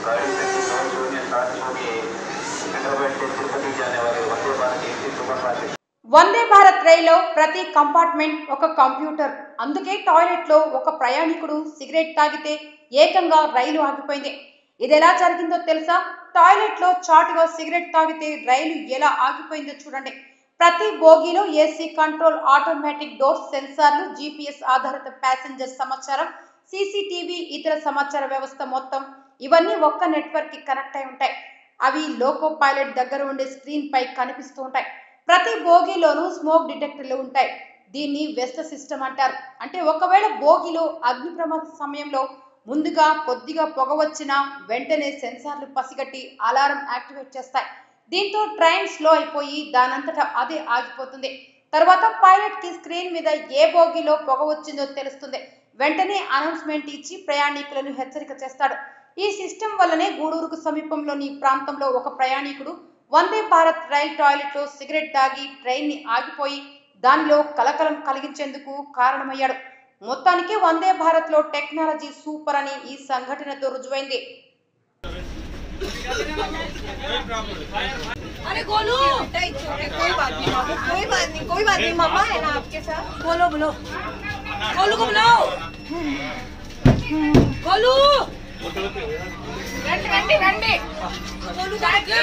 गाड़ी से नौ शून्य सात शून्य हैदराबाद से तिरुपति जाने वाले वंदे भारत एसी सुपरफास्ट వందే భారత్ రైల్లో ప్రతి కంపార్ట్మెంట్ ఒక కంప్యూటర్ అందుకే టాయిలెట్లో ఒక ప్రయాణికుడు సిగరెట్ తాగితే ఏకంగా రైలు ఆగిపోయింది ఇది ఎలా జరిగిందో తెలుసా టాయిలెట్లో చాటుగా సిగరెట్ తాగితే రైలు ఎలా ఆగిపోయిందో చూడండి ప్రతి బోగీలో ఏసీ కంట్రోల్ ఆటోమేటిక్ డోర్ సెన్సార్లు జీపీఎస్ ఆధారిత ప్యాసింజర్ సమాచారం సీసీటీవీ ఇతర సమాచార వ్యవస్థ మొత్తం ఇవన్నీ ఒక్క నెట్వర్క్ కి కనెక్ట్ అయి ఉంటాయి అవి లోకో పైలట్ దగ్గర ఉండే స్క్రీన్ పై కనిపిస్తూ ఉంటాయి ప్రతి బోగీలోనూ స్మోక్ డిటెక్టర్లు ఉంటాయి దీన్ని వెస్ట్ సిస్టమ్ అంటారు అంటే ఒకవేళ బోగిలో అగ్ని ప్రమాద సమయంలో ముందుగా కొద్దిగా పొగ వచ్చినా వెంటనే సెన్సార్లు పసిగట్టి అలారం యాక్టివేట్ చేస్తాయి దీంతో ట్రైన్ స్లో అయిపోయి దానంతటా అదే ఆగిపోతుంది తర్వాత పైలట్ కి స్క్రీన్ మీద ఏ బోగిలో పొగ వచ్చిందో తెలుస్తుంది వెంటనే అనౌన్స్మెంట్ ఇచ్చి ప్రయాణికులను హెచ్చరిక చేస్తాడు ఈ సిస్టమ్ వల్లనే గూడూరుకు సమీపంలోని ప్రాంతంలో ఒక ప్రయాణికుడు వందే భారత్ రైల్ టాయిలెట్లో సిగరెట్ తాగి ట్రైన్ ని ఆగిపోయి దానిలో కలకలం కలిగించేందుకు కారణమయ్యాడు మొత్తానికి వందే భారత్ లో టెక్నాలజీ సూపర్ అని ఈ సంఘటనతో రుజువైంది अरे गोलू कोई बात नहीं बाबू कोई बात नहीं कोई बात नहीं मामा है ना आपके साथ बोलो बोलो गोलू को बुलाओ गोलू రండి రండి రండి గోలు గారికి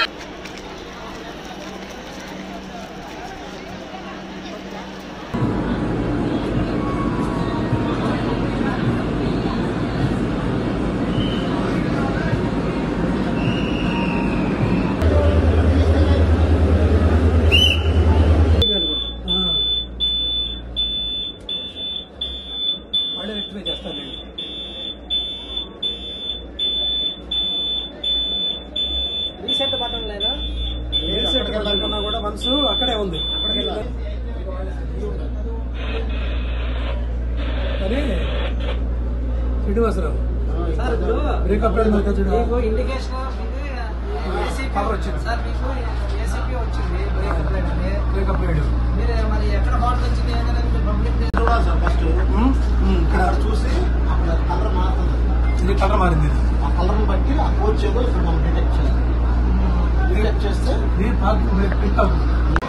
వాళ్ళే రెక్టిఫై చేస్తారు నేను రీసెట్ బటన్ లేదా రీసెట్ కన్నా కూడా మనసు అక్కడే ఉంది అక్కడికి వెళ్ళాలి మరి శ్రీనివాసరావు సార్ ఇప్పుడు బ్రేకప్ చూడు మీకు ఇండికేషన్ ఏసీపీ Power వచ్చింది. సార్ మీకు ఏసీపీ వచ్చింది బ్రేక్ ప్లేట్ అని బ్రేకప్ లేడు మీరు మరి ఎక్కడ ఫాల్ట్ వచ్చింది ఏంటనేది మీరు పబ్లిక్ చూడాలి సార్ ఫస్ట్ ఇక్కడ అక్కడ చూసి అక్కడ కలర్ మారుతుంది ఇది కలర్ మారింది ఇది. ఆ కలర్ బట్టి ఆ కోచ్ ఏదో ఇక్కడ మనం డిటెక్ట్ చేస్తాం డిటెక్ట్ చేస్తే ఇది పార్కింగ్ బ్రేక్ పిక్ అవుతుంది